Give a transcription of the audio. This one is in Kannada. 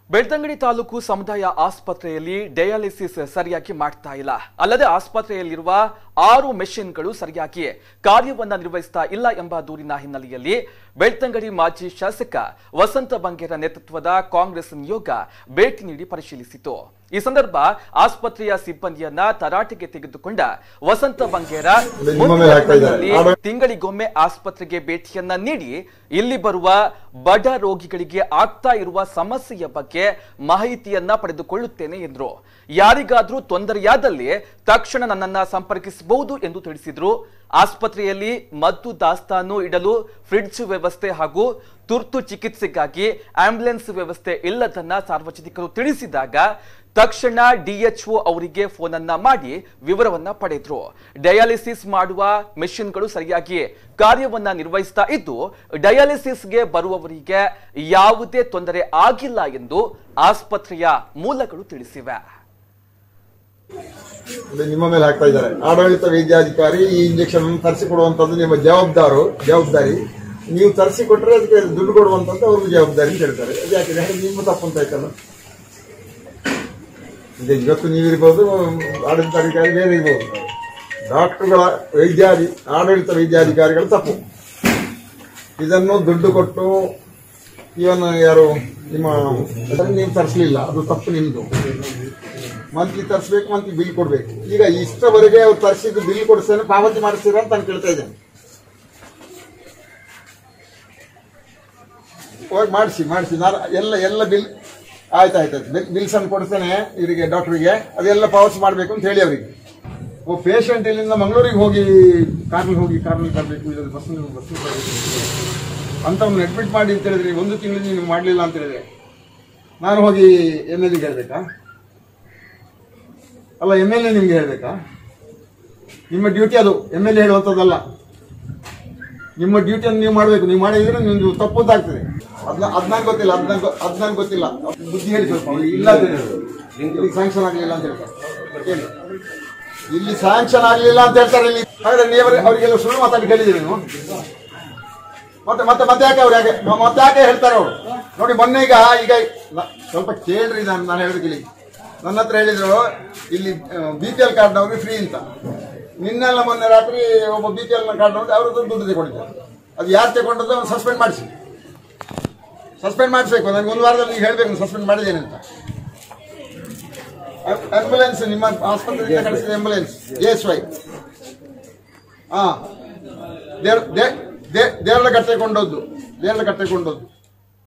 ಬೆಳ್ತಂಗಡಿ ತಾಲೂಕು ಸಮುದಾಯ ಆಸ್ಪತ್ರೆಯಲ್ಲಿ ಡಯಾಲಿಸಿಸ್ ಸರಿಯಾಗಿ ಮಾಡ್ತಾ ಇಲ್ಲ ಅಲ್ಲದೆ ಆಸ್ಪತ್ರೆಯಲ್ಲಿರುವ ಆರು ಮೆಷಿನ್ಗಳು ಸರಿಯಾಗಿ ಕಾರ್ಯವನ್ನ ನಿರ್ವಹಿಸ್ತಾ ಇಲ್ಲ ಎಂಬ ದೂರಿನ ಹಿನ್ನೆಲೆಯಲ್ಲಿ ಬೆಳ್ತಂಗಡಿ ಮಾಜಿ ಶಾಸಕ ವಸಂತ ಬಂಗೇರ ನೇತೃತ್ವದ ಕಾಂಗ್ರೆಸ್ ನಿಯೋಗ ಭೇಟಿ ನೀಡಿ ಪರಿಶೀಲಿಸಿತು ಈ ಸಂದರ್ಭ ಆಸ್ಪತ್ರೆಯ ಸಿಬ್ಬಂದಿಯನ್ನ ತರಾಟೆಗೆ ತೆಗೆದುಕೊಂಡ ವಸಂತ ಬಂಗೇರ ನಿಮ್ಮ ಮೇಲೆ ಹಾಕ್ತಾ ಇದ್ದಾರೆ. ಮುಂದಿನ ತಿಂಗಳಿಗೊಮ್ಮೆ ಆಸ್ಪತ್ರೆಗೆ ಭೇಟಿಯನ್ನ ನೀಡಿ ಇಲ್ಲಿ ಬರುವ ಬಡ ರೋಗಿಗಳಿಗೆ ಆಗ್ತಾ ಇರುವ ಸಮಸ್ಯೆಯ ಬಗ್ಗೆ ಮಾಹಿತಿಯನ್ನ ಪಡೆದುಕೊಳ್ಳುತ್ತೇನೆ ಎಂದ್ರು ಯಾರಿಗಾದ್ರೂ ತೊಂದರೆಯಾದಲ್ಲಿ ತಕ್ಷಣ ನನ್ನನ್ನ ಸಂಪರ್ಕಿಸಬಹುದು ಎಂದು ತಿಳಿಸಿದ್ರು ಆಸ್ಪತ್ರೆಯಲ್ಲಿ ಮದ್ದು ದಾಸ್ತಾನು ಇಡಲು ಫ್ರಿಡ್ಜ್ ವ್ಯವಸ್ಥೆ ಹಾಗೂ ತುರ್ತು ಚಿಕಿತ್ಸೆಗಾಗಿ ಆಂಬ್ಯುಲೆನ್ಸ್ ವ್ಯವಸ್ಥೆ ಇಲ್ಲದನ್ನ ಸಾರ್ವಜನಿಕರು ತಿಳಿಸಿದಾಗ ತಕ್ಷಣ ಡಿಎಚ್ಒ ಅವರಿಗೆ ಫೋನ್ ಅನ್ನ ಮಾಡಿ ವಿವರವನ್ನ ಪಡೆದ್ರು ಡಯಾಲಿಸಿಸ್ ಮಾಡುವ ಮೆಷಿನ್ಗಳು ಸರಿಯಾಗಿ ಕಾರ್ಯವನ್ನ ನಿರ್ವಹಿಸ್ತಾ ಇದ್ದು ಡಯಾಲಿಸಿಸ್ಗೆ ಬರುವವರಿಗೆ ಯಾವುದೇ ತೊಂದರೆ ಆಗಿಲ್ಲ ಎಂದು ಆಸ್ಪತ್ರೆಯ ಮೂಲಗಳು ತಿಳಿಸಿವೆ ಇಲ್ಲಿ ನಿಮ್ಮ ಮೇಲೆ ಹಾಕ್ತಾ ಇದ್ದಾರೆ ಆಡಳಿತ ವೈದ್ಯಾಧಿಕಾರಿ ಈ ಇಂಜೆಕ್ಷನ್ ತರಿಸಿ ಕೊಡುವಂತದ್ದು ನಿಮ್ಮ ಜವಾಬ್ದಾರು ಜವಾಬ್ದಾರಿ ನೀವು ತರಿಸಿ ಕೊಟ್ಟರೆ ಅದಕ್ಕೆ ದುಡ್ಡು ಕೊಡುವಂತದ್ದು ಅವ್ರಿಗೆ ಜವಾಬ್ದಾರಿ ಅಂತ ಹೇಳ್ತಾರೆ ಅದು ಯಾಕೆ ಹಾಗೆ ನಿಮ್ಮ ತಪ್ಪು ಅಂತ ಆಯ್ತಲ್ಲ ಈಗ ಇವತ್ತು ನೀವಿರ್ಬೋದು ಆಡಳಿತಾಧಿಕಾರಿ ಬೇರೆ ಇರ್ಬೋದು ಡಾಕ್ಟರ್ಗಳ ವೈದ್ಯಾಧಿ ಆಡಳಿತ ವೈದ್ಯಾಧಿಕಾರಿಗಳ ತಪ್ಪು ಇದನ್ನು ದುಡ್ಡು ಕೊಟ್ಟು ಇವನ್ ಯಾರು ನಿಮ್ಮ ಅದನ್ನು ನೀವು ತರಿಸಲಿಲ್ಲ ಅದು ತಪ್ಪು ನಿಮ್ದು ಮಂತ್ಲಿ ತರಿಸ್ಬೇಕು ಮಂತ್ಲಿ ಬಿಲ್ ಕೊಡ್ಬೇಕು ಈಗ ಇಷ್ಟವರೆಗೆ ಅವ್ರು ತರಿಸಿದ್ದು ಬಿಲ್ ಕೊಡಿಸ್ತೇನೆ ಪಾವತಿ ಮಾಡಿಸ್ತೀರಾ ಅಂತ ನಾನು ಕೇಳ್ತಾ ಇದ್ದೇನೆ ಹೋಗಿ ಮಾಡಿಸಿ ಮಾಡಿಸಿ ನಾನು ಎಲ್ಲ ಎಲ್ಲ ಬಿಲ್ ಆಯ್ತು ಆಯ್ತು ಆಯ್ತು ಬಿಲ್ ಬಿಲ್ಸ್ ಅನ್ನು ಕೊಡ್ತೇನೆ ಇವರಿಗೆ ಡಾಕ್ಟರ್ಗೆ ಅದೆಲ್ಲ ಪಾವತಿ ಮಾಡಬೇಕು ಅಂತ ಹೇಳಿ ಅವರಿಗೆ ಓ ಪೇಷಂಟ್ ಇಲ್ಲಿಂದ ಮಂಗಳೂರಿಗೆ ಹೋಗಿ ಕಾರ್ನಲ್ಲಿ ಹೋಗಿ ಕಾರ್ನಲ್ಲಿ ಬರಬೇಕು ಇಲ್ಲ ಬಸ್ ಬಸ್ ಅಂತವ್ನು ಅಡ್ಮಿಟ್ ಮಾಡಿ ಅಂತ ಹೇಳಿದ್ರೆ ಒಂದು ತಿಂಗಳು ನೀವು ಮಾಡಲಿಲ್ಲ ಅಂತ ಹೇಳಿದ್ರೆ ನಾನು ಹೋಗಿ ಎಮ್ ಎಲ್ ಎಗೆ ಹೇಳ್ಬೇಕಾ ಅಲ್ಲ ಎಮ್ ಎಲ್ ಎ ನಿಮ್ಗೆ ಹೇಳ್ಬೇಕಾ ನಿಮ್ಮ ಡ್ಯೂಟಿ ಅದು ಎಮ್ ಎಲ್ ಎ ಹೇಳುವಂಥದ್ದಲ್ಲ ನಿಮ್ಮ ಡ್ಯೂಟಿಯನ್ನು ನೀವು ಮಾಡಬೇಕು ನೀವು ಮಾಡಿದ್ರೆ ನಿಮ್ದು ತಪ್ಪು ಅಂತ ಆಗ್ತದೆ ಅದ್ನ ಅದ್ ನಂಗೆ ಗೊತ್ತಿಲ್ಲ ಅದ್ ನಂಗೆ ಅದ್ ನಂಗೆ ಗೊತ್ತಿಲ್ಲ ಬುದ್ಧಿ ಹೇಳಿ ಸ್ವಲ್ಪ ಅವ್ರಿಗೆ ಇಲ್ಲ ಅಂತ ಹೇಳಿ ಇಲ್ಲಿ ಸ್ಯಾಂಕ್ಷನ್ ಆಗಲಿಲ್ಲ ಅಂತ ಹೇಳ್ತಾರೆ ಹೇಳಿ ಇಲ್ಲಿ ಸ್ಯಾಂಕ್ಷನ್ ಆಗಲಿಲ್ಲ ಅಂತ ಹೇಳ್ತಾರೆ ಇಲ್ಲಿ ಹಾಗಾದ್ರೆ ನೀವು ಅವರಿಗೆಲ್ಲ ಸುಳ್ಳು ಮಾತಾಡಿ ಕೇಳಿದ್ದೀರಿ ನೀವು ಮತ್ತೆ ಮತ್ತೆ ಮತ್ತೆ ಯಾಕೆ ಅವ್ರು ಯಾಕೆ ಮ- ಮತ್ತೆ ಯಾಕೆ ಹೇಳ್ತಾರೆ ಅವರು ನೋಡಿ ಮೊನ್ನೆ ಈಗ ಈಗ ನ- ಸ್ವಲ್ಪ ಕೇಳ್ರಿ ನಾನು ನಾನು ಹೇಳೋದು ಕೇಳಿ ನನ್ನ ಹತ್ರ ಹೇಳಿದ್ರು ಇಲ್ಲಿ ಬಿ ಪಿ ಎಲ್ ಕಾರ್ಡ್ನವ್ರಿಗೆ ಫ್ರೀ ಅಂತ ನಿನ್ನೆಲ್ಲ ಮೊನ್ನೆ ರಾತ್ರಿ ಒಬ್ಬ ಬಿ ಪಿ ಎಲ್ ಕಾರ್ಡ್ ನೋಡಿ ಅವರು ದುಡ್ಡು ತಗೊಂಡಿದ್ದಾರೆ ಅದು ಯಾರು ತಗೊಂಡದ್ದು ಅವ್ನು ಸಸ್ಪೆಂಡ್ ಮಾಡಿಸಿ ಸಸ್ಪೆಂಡ್ ಮಾಡಿಸ್ಬೇಕು ನನಗೆ ಒಂದು ವಾರದಲ್ಲಿ ನೀವು ಹೇಳ್ಬೇಕು ಸಸ್ಪೆಂಡ್ ಮಾಡಿದ್ದೇನೆ ಅಂತ ಆಂಬುಲೆನ್ಸ್ ನಿಮ್ಮ ಆಸ್ಪತ್ರೆಯಿಂದ ಕಳಿಸಿದ ಆಂಬುಲೆನ್ಸ್ ಎಸ್ ವೈ ಹಾ ದೇವ್ರ ದೇ- ದೇ- ದೇವರ ಕಟ್ಟೆ ಕೊಂಡೋದ್ದು ದೇವರ ಕಟ್ಟೆ ಕೊಂಡೋದ್ದು